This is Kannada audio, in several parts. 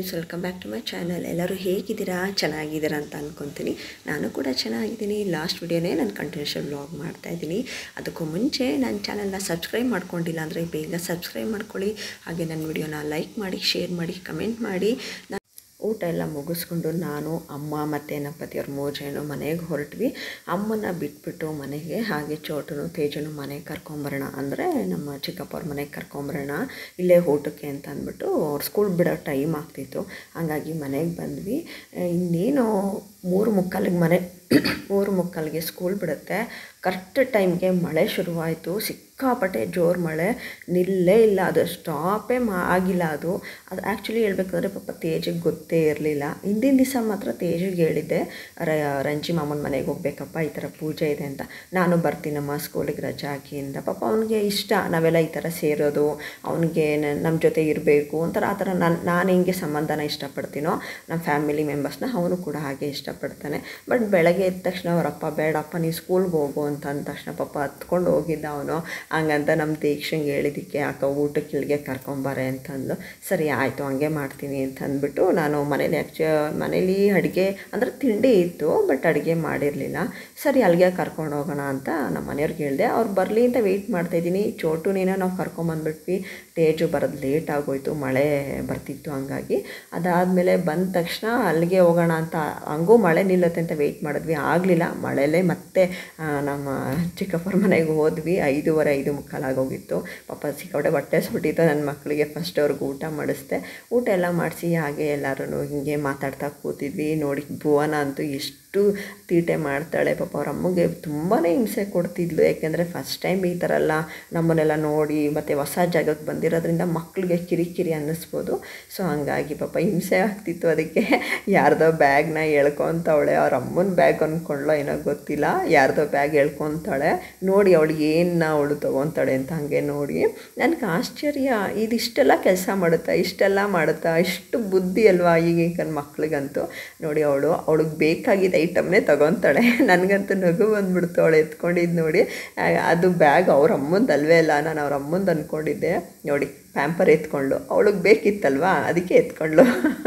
friends welcome back to my channel ಎಲ್ಲರೂ ಹೇಗಿದ್ದೀರಾ ಚೆನ್ನಾಗಿದ್ದೀರಾ ಅಂತ ಅಂದ್ಕೊತೀನಿ ನಾನು ಕೂಡ ಚೆನ್ನಾಗಿದ್ದೀನಿ ಲಾಸ್ಟ್ ವಿಡಿಯೋನೇ ನಾನು ಕಂಟಿನ್ಯೂಷನ್ ವ್ಲಾಗ್ ಮಾಡ್ತಾ ಇದ್ದೀನಿ ಅದಕ್ಕೂ ಮುಂಚೆ ನನ್ನ ಚಾನಲ್ನ ಸಬ್ಸ್ಕ್ರೈಬ್ ಮಾಡ್ಕೊಂಡಿಲ್ಲ ಅಂದರೆ ಬೇಗ ಸಬ್ಸ್ಕ್ರೈಬ್ ಮಾಡ್ಕೊಳ್ಳಿ ಹಾಗೆ ನನ್ನ ವಿಡಿಯೋನ ಲೈಕ್ ಮಾಡಿ ಶೇರ್ ಮಾಡಿ ಕಮೆಂಟ್ ಮಾಡಿ ನಾ- ಊಟ ಎಲ್ಲ ಮುಗಿಸ್ಕೊಂಡು ನಾನು ಅಮ್ಮ ಮತ್ತು ನಮ್ಮ ಪತಿಯವ್ರ ಮೂರು ಜನ ಮನೆಗೆ ಹೊರಟ್ವಿ ಅಮ್ಮನ ಬಿಟ್ಬಿಟ್ಟು ಮನೆಗೆ ಹಾಗೆ ಚೋಟನು ತೇಜನು ಮನೆಗೆ ಕರ್ಕೊಂಬರೋಣ ಅಂದರೆ ನಮ್ಮ ಚಿಕ್ಕಪ್ಪವ್ರ ಮನೆಗೆ ಕರ್ಕೊಂಬರೋಣ ಇಲ್ಲೇ ಊಟಕ್ಕೆ ಅಂತ ಅಂದ್ಬಿಟ್ಟು ಅವ್ರು ಸ್ಕೂಲ್ ಬಿಡೋ ಟೈಮ್ ಆಗ್ತಿತ್ತು ಹಂಗಾಗಿ ಮನೆಗೆ ಬಂದ್ವಿ ಆ, ಇನ್ನೇನು ಮೂರು ಮುಕ್ಕಾಲಿಗೆ ಮನೆ ಮೂರು ಮುಕ್ಕಾಲಿಗೆ ಸ್ಕೂಲ್ ಬಿಡುತ್ತೆ ಕರೆಕ್ಟ್ ಟೈಮ್ಗೆ ಮಳೆ ಶುರುವಾಯಿತು ಸಿಕ್ಕಾಪಟ್ಟೆ ಜೋರು ಮಳೆ ನಿಲ್ಲೇ ಇಲ್ಲ ಅದು ಸ್ಟಾಪೇ ಮಾ ಆಗಿಲ್ಲ ಅದು ಅದು ಆ್ಯಕ್ಚುಲಿ ಹೇಳ್ಬೇಕಂದ್ರೆ ಪಾಪ ತೇಜಿಗೆ ಗೊತ್ತೇ ಇರಲಿಲ್ಲ ಹಿಂದಿನ ದಿವಸ ಮಾತ್ರ ತೇಜಿಗೆ ಹೇಳಿದ್ದೆ ರ ರಂಜಿ ಮಾಮನ ಮನೆಗೆ ಹೋಗ್ಬೇಕಪ್ಪ ಈ ಥರ ಪೂಜೆ ಇದೆ ಅಂತ ನಾನು ಬರ್ತೀನಮ್ಮ ಸ್ಕೂಲಿಗೆ ರಜಾ ಹಾಕಿ ಅಂತ ಪಾಪ ಅವನಿಗೆ ಇಷ್ಟ ನಾವೆಲ್ಲ ಈ ಥರ ಸೇರೋದು ಅವನಿಗೆ ನಮ್ಮ ಜೊತೆ ಇರಬೇಕು ಒಂಥರ ಆ ಥರ ನಾನು ನಾನು ಹೆಂಗೆ ಸಂಬಂಧನ ಇಷ್ಟಪಡ್ತೀನೋ ನಮ್ಮ ಫ್ಯಾಮಿಲಿ ಮೆಂಬರ್ಸ್ನ ಅವನು ಕೂಡ ಹಾಗೆ ಇಷ್ಟಪಡ್ತಾನೆ ಬಟ್ ಬೆಳಗ್ಗೆ ಎದ್ದ ತಕ್ಷಣ ಅವರಪ್ಪ ಬೇಡಪ್ಪ ನೀನು ಸ್ಕೂಲ್ಗೆ ಹೋಗು ಅಂತ ಅಂದ ತಕ್ಷಣ ಪಾಪ ಹತ್ಕೊಂಡು ಹೋಗಿದ್ದ ಅವನು ಹಂಗಂತ ನಮ್ಮ ದೀಕ್ಷಂಗೆ ಹೇಳಿದ್ದಕ್ಕೆ ಅಕ್ಕ ಊಟಕ್ಕೆ ಇಲ್ಲಿಗೆ ಕರ್ಕೊಂಬಾರೆ ಅಂತಂದು ಸರಿ ಆಯಿತು ಹಂಗೆ ಮಾಡ್ತೀನಿ ಅಂತ ಅಂದ್ಬಿಟ್ಟು ನಾನು ಮನೇಲಿ ಆ್ಯಕ್ಚು ಮನೇಲಿ ಅಡುಗೆ ಅಂದರೆ ತಿಂಡಿ ಇತ್ತು ಬಟ್ ಅಡುಗೆ ಮಾಡಿರಲಿಲ್ಲ ಸರಿ ಅಲ್ಲಿಗೆ ಕರ್ಕೊಂಡು ಹೋಗೋಣ ಅಂತ ನಮ್ಮ ಮನೆಯವ್ರಿಗೆ ಹೇಳಿದೆ ಅವ್ರು ಬರಲಿ ಅಂತ ವೆಯ್ಟ್ ಮಾಡ್ತಾಯಿದ್ದೀನಿ ಚೋಟುನೇನೋ ನಾವು ಕರ್ಕೊಂಬಂದ್ಬಿಟ್ವಿ ತೇಜು ಬರೋದು ಲೇಟ್ ಆಗೋಯ್ತು ಮಳೆ ಬರ್ತಿತ್ತು ಹಂಗಾಗಿ ಅದಾದಮೇಲೆ ಬಂದ ತಕ್ಷಣ ಅಲ್ಲಿಗೆ ಹೋಗೋಣ ಅಂತ ಹಂಗೂ ಮಳೆ ನಿಲ್ಲುತ್ತೆ ಅಂತ ವೆಯ್ಟ್ ಮಾಡಿದ್ವಿ ಆಗಲಿಲ್ಲ ಮಳೆಲೇ ಮತ್ತೆ ಆ, ನಮ್ಮ ಚಿಕ್ಕಪ್ಪರ ಮನೆಗೆ ಹೋದ್ವಿ ಐದೂವರೆ ಐದು ಮುಕ್ಕಾಲಾಗೋಗಿತ್ತು ಪಾಪ ಸಿಕ್ಕಾಪಟ್ಟೆ ಹೊಟ್ಟೆ ಸುಟ್ಟಿತ್ತು ನನ್ನ ಮಕ್ಕಳಿಗೆ ಫಸ್ಟ್ ಅವ್ರಿಗೆ ಊಟ ಮಾಡಿಸ್ದೆ ಊಟ ಎಲ್ಲ ಮಾಡಿಸಿ ಹಾಗೆ ಎಲ್ಲರೂ ಹಿಂಗೆ ಮಾತಾಡ್ತಾ ಕೂತಿದ್ವಿ ನೋಡಿ ಭುವನ ಅಂತೂ ಎಷ್ಟು ತೀಟೆ ಮಾಡ್ತಾಳೆ ಪಾಪ ಅವ್ರ ಅಮ್ಮಗೆ ತುಂಬಾ ಹಿಂಸೆ ಕೊಡ್ತಿದ್ಲು ಯಾಕೆಂದರೆ ಫಸ್ಟ್ ಟೈಮ್ ಈ ಥರ ಎಲ್ಲ ನಮ್ಮನ್ನೆಲ್ಲ ನೋಡಿ ಮತ್ತು ಹೊಸ ಜಾಗಕ್ಕೆ ಬಂದಿರೋದ್ರಿಂದ ಮಕ್ಕಳಿಗೆ ಕಿರಿಕಿರಿ ಅನ್ನಿಸ್ಬೋದು ಸೊ ಹಂಗಾಗಿ ಪಾಪ ಹಿಂಸೆ ಆಗ್ತಿತ್ತು ಅದಕ್ಕೆ ಯಾರ್ದೋ ಬ್ಯಾಗ್ನ ಎಳ್ಕೊತಾವಳೆ ಅವ್ರ ಅಮ್ಮನ ಬ್ಯಾಗ್ ಅಂದ್ಕೊಂಡ್ಲೋ ಏನೋ ಗೊತ್ತಿಲ್ಲ ಯಾರ್ದೋ ಬ್ಯಾಗ್ ಎಳ್ಕೊತಾಳೆ ನೋಡಿ ಅವಳಿಗೆ ಏನು ಅವಳು ತೊಗೊತಾಳೆ ಅಂತ ಹಾಗೆ ನೋಡಿ ನನಗೆ ಆಶ್ಚರ್ಯ ಇದಿಷ್ಟೆಲ್ಲ ಕೆಲಸ ಮಾಡುತ್ತಾ ಇಷ್ಟೆಲ್ಲ ಮಾಡುತ್ತಾ ಇಷ್ಟು ಬುದ್ಧಿ ಅಲ್ವಾ ಈಗಿನ ಮಕ್ಳಿಗಂತೂ ನೋಡಿ ಅವಳು ಅವಳಿಗೆ ಬೇಕಾಗಿದ್ದ ಐಟಮ್ನೇ ತಗೊತಾಳೆ ನನಗಂತೂ ನಗು ಬಂದ್ಬಿಡ್ತು ಅವಳು ಎತ್ಕೊಂಡಿದ್ದು ನೋಡಿ ಆ, ಅದು ಬ್ಯಾಗ್ ಅವ್ರ ಅಮ್ಮಂದು ಅಲ್ವೇ ಅಲ್ಲ ನಾನು ಅವ್ರ ಅಮ್ಮಂದು ಅಂದ್ಕೊಂಡಿದ್ದೆ ನೋಡಿ ಪ್ಯಾಂಪರ್ ಎತ್ಕೊಂಡ್ಳು ಅವಳಿಗೆ ಬೇಕಿತ್ತಲ್ವಾ ಅದಕ್ಕೆ ಎತ್ಕೊಂಡ್ಳು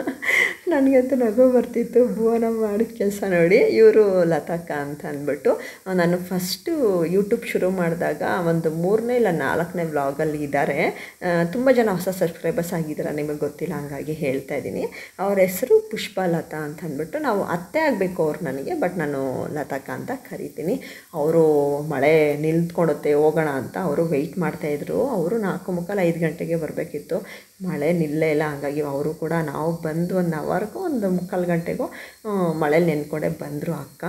ನನಗಂತೂ ನಗು ಬರ್ತಿತ್ತು ಭುವನ ಮಾಡಿದ ಕೆಲಸ ನೋಡಿ ಇವರು ಲತಾಕ ಅಂತ ಅಂದ್ಬಿಟ್ಟು ಆ, ನಾನು ಫಸ್ಟು ಯೂಟ್ಯೂಬ್ ಶುರು ಮಾಡಿದಾಗ ಒಂದು ಮೂರನೇ ಇಲ್ಲ ನಾಲ್ಕನೇ ವ್ಲಾಗಲ್ಲಿ ಇದ್ದಾರೆ ತುಂಬ ಜನ ಹೊಸ ಸಬ್ಸ್ಕ್ರೈಬರ್ಸ್ ಆಗಿದ್ದಾರೆ ನಿಮಗೆ ಗೊತ್ತಿಲ್ಲ ಹಂಗಾಗಿ ಹೇಳ್ತಾ ಇದ್ದೀನಿ ಅವ್ರ ಹೆಸರು ಪುಷ್ಪಲತಾ ಅಂತ ಅಂದ್ಬಿಟ್ಟು ನಾವು ಅತ್ತೆ ಆಗಬೇಕು ಅವ್ರು ನನಗೆ ಬಟ್ ನಾನು ಲತಾಕ ಅಂತ ಕರಿತೀನಿ ಅವರು ಮಳೆ ನಿಲ್ತ್ಕೊಳುತ್ತೆ ಹೋಗೋಣ ಅಂತ ಅವರು ವೆಯ್ಟ್ ಮಾಡ್ತಾಯಿದ್ರು ಅವರು ನಾಲ್ಕು ಮುಕ್ಕಾಲು ಐದು ಗಂಟೆಗೆ ಬರಬೇಕಿತ್ತು ಮಳೆ ನಿಲ್ಲೇ ಇಲ್ಲ ಹಂಗಾಗಿ ಅವರು ಕೂಡ ನಾವು ಬಂದು ಒಂದು ಅವರ್ಗೂ ಒಂದು ಮುಕ್ಕಾಲು ಗಂಟೆಗೂ ಮಳೆ ನೆನ್ಕೊಂಡೆ ಬಂದರು ಅಕ್ಕ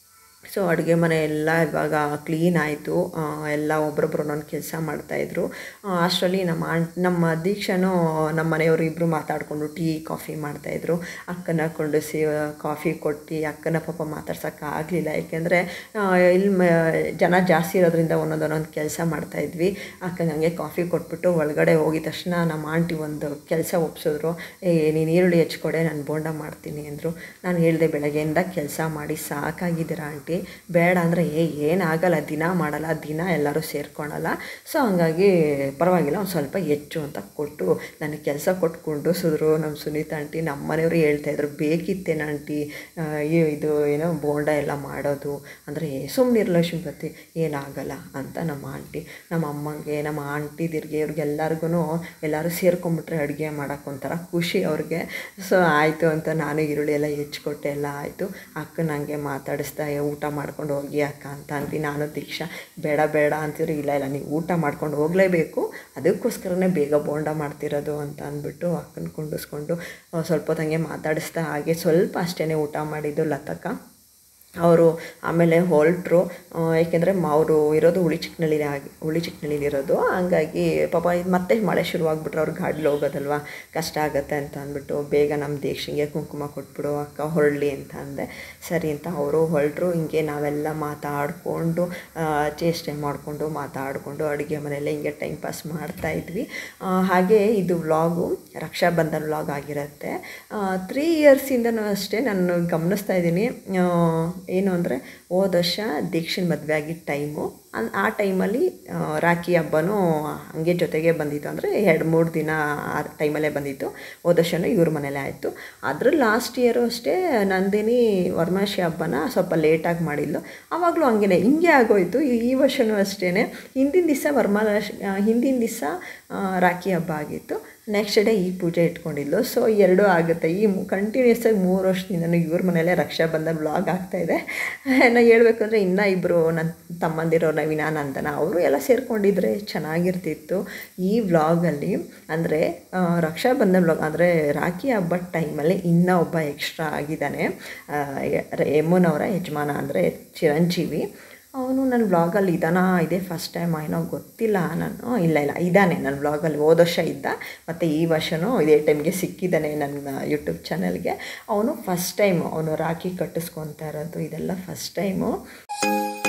ಸೊ ಅಡುಗೆ ಮನೆ ಎಲ್ಲ ಇವಾಗ ಕ್ಲೀನ್ ಆಯಿತು ಎಲ್ಲ ಒಬ್ರೊಬ್ರು ಒಂದೊಂದು ಕೆಲಸ ಮಾಡ್ತಾಯಿದ್ರು ಅಷ್ಟರಲ್ಲಿ ನಮ್ಮ ಆಂಟ್ ನಮ್ಮ ದೀಕ್ಷಾನು ನಮ್ಮ ಮನೆಯವರು ಇಬ್ಬರು ಮಾತಾಡಿಕೊಂಡು ಟೀ ಕಾಫಿ ಮಾಡ್ತಾಯಿದ್ರು ಅಕ್ಕನ ಕೊಂಡಿಸಿ ಕಾಫಿ ಕೊಟ್ಟು ಅಕ್ಕನ ಪಾಪ ಮಾತಾಡ್ಸೋಕ್ಕಾಗಲಿಲ್ಲ ಯಾಕೆಂದರೆ ಇಲ್ಲಿ ಮ ಜನ ಜಾಸ್ತಿ ಇರೋದ್ರಿಂದ ಒಂದೊಂದು ಒಂದೊಂದು ಕೆಲಸ ಮಾಡ್ತಾಯಿದ್ವಿ ಅಕ್ಕನ ಹಂಗೆ ಕಾಫಿ ಕೊಟ್ಬಿಟ್ಟು ಒಳಗಡೆ ಹೋಗಿದ ತಕ್ಷಣ ನಮ್ಮ ಆಂಟಿ ಒಂದು ಕೆಲಸ ಒಪ್ಸಿದ್ರು ಏ ನೀನು ಈರುಳ್ಳಿ ಹೆಚ್ಕೊಡೆ ನಾನು ಬೋಂಡ ಮಾಡ್ತೀನಿ ಅಂದರು ನಾನು ಹೇಳಿದೆ ಬೆಳಗ್ಗೆಯಿಂದ ಕೆಲಸ ಮಾಡಿ ಸಾಕಾಗಿದ್ದೀರಾ ಆಂಟಿ ಬೇಡ ಅಂದರೆ ಏ ಏನಾಗಲ್ಲ ದಿನ ಮಾಡಲ್ಲ ದಿನ ಎಲ್ಲರೂ ಸೇರ್ಕೊಳಲ್ಲ ಸೊ ಹಂಗಾಗಿ ಪರವಾಗಿಲ್ಲ ಒಂದು ಸ್ವಲ್ಪ ಹೆಚ್ಚು ಅಂತ ಕೊಟ್ಟು ನನಗೆ ಕೆಲಸ ಕೊಟ್ಟು ಕುಂಡಿಸಿದ್ರು ನಮ್ಮ ಸುನೀತಾ ಆಂಟಿ ನಮ್ಮ ಮನೆಯವರು ಹೇಳ್ತಾಯಿದ್ರು ಬೇಕಿತ್ತೇನ ಆಂಟಿ ಆ, ಈ- ಇದು ಏನೋ ಬೋಂಡ ಎಲ್ಲ ಮಾಡೋದು ಅಂದರೆ ಸುಮ್ಮನಿರಲ್ಲ ಶಿಂಪತಿ ಏನಾಗಲ್ಲ ಅಂತ ನಮ್ಮ ಆಂಟಿ ನಮ್ಮ ಅಮ್ಮಂಗೆ ನಮ್ಮ ಆಂಟಿದಿರ್ಗೆ ಇವ್ರಿಗೆಲ್ಲರಿಗೂ ಎಲ್ಲರೂ ಸೇರ್ಕೊಂಬಿಟ್ರೆ ಅಡುಗೆ ಮಾಡೋಕೆ ಒಂಥರ ಖುಷಿ ಅವ್ರಿಗೆ ಸೊ ಆಯಿತು ಅಂತ ನಾನು ಈರುಳ್ಳಿ ಎಲ್ಲ ಹೆಚ್ಚಿಕೊಟ್ಟೆ ಎಲ್ಲ ಆಯಿತು ಅಕ್ಕ ನನಗೆ ಮಾತಾಡಿಸ್ತಾ "ಏ, ಊಟ ಮಾಡ್ಕೊಂಡು ಹೋಗಿ ಅಕ್ಕ ಅಂತ ಅಂದ್ವಿ ನಾನು ದೀಕ್ಷಾ ಬೇಡ ಬೇಡ ಅಂತಿದ್ರು ಇಲ್ಲ ಇಲ್ಲ ನೀವು ಊಟ ಮಾಡ್ಕೊಂಡು ಹೋಗಲೇಬೇಕು ಅದಕ್ಕೋಸ್ಕರನೇ ಬೇಗ ಬೋಂಡ ಮಾಡ್ತಿರೋದು ಅಂತ ಅಂದ್ಬಿಟ್ಟು ಅಕ್ಕನ ಕುಂಡಿಸ್ಕೊಂಡು ಆ, ಸ್ವಲ್ಪ ಹೊತ್ತಂಗೆ ಮಾತಾಡಿಸ್ತಾ ಹಾಗೆ ಸ್ವಲ್ಪ ಅಷ್ಟೇ ಊಟ ಮಾಡಿದ್ದು ಲತಕ್ಕ ಅವರು ಆಮೇಲೆ ಹೊರಟ್ರು ಏಕೆಂದರೆ ಅವರು ಇರೋದು ಹುಳಿ ಚಿಕ್ಕನಳ್ಳಿ ಆಗಿ ಹುಳಿ ಚಿಕ್ಕನಳ್ಳಿಲಿ ಇರೋದು ಹಂಗಾಗಿ ಪಾಪ ಇದು ಮತ್ತೆ ಮಳೆ ಶುರುವಾಗ್ಬಿಟ್ರೆ ಅವ್ರು ಗಾಡೀಲಿ ಹೋಗೋದಲ್ವ ಕಷ್ಟ ಆಗುತ್ತೆ ಅಂತ ಅಂದ್ಬಿಟ್ಟು ಬೇಗ ನಮ್ಮ ದೇಶಿಗೆ ಕುಂಕುಮ ಕೊಟ್ಬಿಡು ಅಕ್ಕ ಹೊರಡ್ಲಿ ಅಂತ ಅಂದೆ ಸರಿ ಅಂತ ಅವರು ಹೊರಟ್ರು ಹಿಂಗೆ ನಾವೆಲ್ಲ ಮಾತಾಡಿಕೊಂಡು ಚೇಷ್ಟೆ ಮಾಡಿಕೊಂಡು ಮಾತಾಡಿಕೊಂಡು ಅಡುಗೆ ಮನೆಯಲ್ಲೇ ಹಿಂಗೆ ಟೈಮ್ ಪಾಸ್ ಮಾಡ್ತಾ ಇದ್ವಿ ಆ, ಹಾಗೆ ಇದು ವ್ಲಾಗು ರಕ್ಷಾಬಂಧನ್ ವ್ಲಾಗ್ ಆಗಿರುತ್ತೆ ತ್ರೀ ಇಯರ್ಸಿಂದನೂ ಅಷ್ಟೇ ನಾನು ಗಮನಿಸ್ತಾ ಇದ್ದೀನಿ ಏನು ಅಂದರೆ ಹೋದ ವರ್ಷ ದೀಕ್ಷಿನ ಮದುವೆ ಆಗಿದ್ದ ಟೈಮು ಅನ್- ಆ ಟೈಮಲ್ಲಿ ಆ, ರಾಖಿ ಹಬ್ಬನೂ ಹಂಗೆ ಜೊತೆಗೆ ಬಂದಿತ್ತು ಅಂದರೆ ಎರಡು ಮೂರು ದಿನ ಆ ಟೈಮಲ್ಲೇ ಬಂದಿತ್ತು ಹೋದ ವರ್ಷನೂ ಇವ್ರ ಮನೇಲೇ ಆಯಿತು ಅದ್ರ ಲಾಸ್ಟ್ ಇಯರು ಅಷ್ಟೇ ನಂದಿನಿ ವರಮಾಶಿ ಹಬ್ಬನ ಸ್ವಲ್ಪ ಲೇಟಾಗಿ ಮಾಡಿದ್ಲು ಆವಾಗಲೂ ಹಂಗೆ ಹಿಂಗೆ ಆಗೋಯ್ತು ಈ ಈ ವರ್ಷವೂ ಅಷ್ಟೇ ಹಿಂದಿನ ದಿವಸ ವರಮಹಾಲಕ್ಷ್ಮಿ ಹಿಂದಿನ ದಿವಸ ರಾಖಿ ಹಬ್ಬ ಆಗಿತ್ತು ನೆಕ್ಸ್ಟ್ ಡೇ ಈ ಪೂಜೆ ಇಟ್ಕೊಂಡಿದ್ಲು ಸೊ ಎರಡೂ ಆಗುತ್ತೆ ಈ ಕಂಟಿನ್ಯೂಸ್ ಆಗಿ ಮೂರು ವರ್ಷದಿಂದ ಇವ್ರ ಮನೇಲೆ ರಕ್ಷಾಬಂಧನ ವ್ಲಾಗ್ ಆಗ್ತಾಯಿದೆ ನಾ ಹೇಳ್ಬೇಕು ಅಂದರೆ ಇನ್ನೂ ಇಬ್ಬರು ನನ್ನ ತಮ್ಮಂದಿರೋ ನವೀನ ನಂದನ ಅವರು ಎಲ್ಲ ಸೇರಿಕೊಂಡಿದ್ರೆ ಚೆನ್ನಾಗಿರ್ತಿತ್ತು ಈ ವ್ಲಾಗಲ್ಲಿ ಅಂದರೆ ರಕ್ಷಾಬಂಧನ ವ್ಲಾಗ್ ಅಂದರೆ ರಾಖಿ ಹಬ್ಬದ ಟೈಮಲ್ಲಿ ಇನ್ನೂ ಒಬ್ಬ ಎಕ್ಸ್ಟ್ರಾ ಆಗಿದ್ದಾನೆ ಯಮುನವರ ಯಜಮಾನ ಅಂದರೆ ಚಿರಂಜೀವಿ ಅವನು ನನ್ನ ವ್ಲಾಗಲ್ಲಿ ಇದ್ದಾನ ಇದೇ ಫಸ್ಟ್ ಟೈಮ್ ಏನೋ ಗೊತ್ತಿಲ್ಲ ನಾನು ಇಲ್ಲ ಇಲ್ಲ ಇದ್ದಾನೆ ನನ್ನ ವ್ಲಾಗಲ್ಲಿ ಹೋದ ವರ್ಷ ಇದ್ದ ಮತ್ತು ಈ ವರ್ಷವೂ ಇದೇ ಟೈಮ್ಗೆ ಸಿಕ್ಕಿದ್ದಾನೆ ನನ್ನ ಯೂಟ್ಯೂಬ್ ಚಾನಲ್ಗೆ ಅವನು ಫಸ್ಟ್ ಟೈಮು ಅವನು ರಾಖಿ ಕಟ್ಟಿಸ್ಕೊತಾ ಇರೋದು ಇದೆಲ್ಲ ಫಸ್ಟ್ ಟೈಮು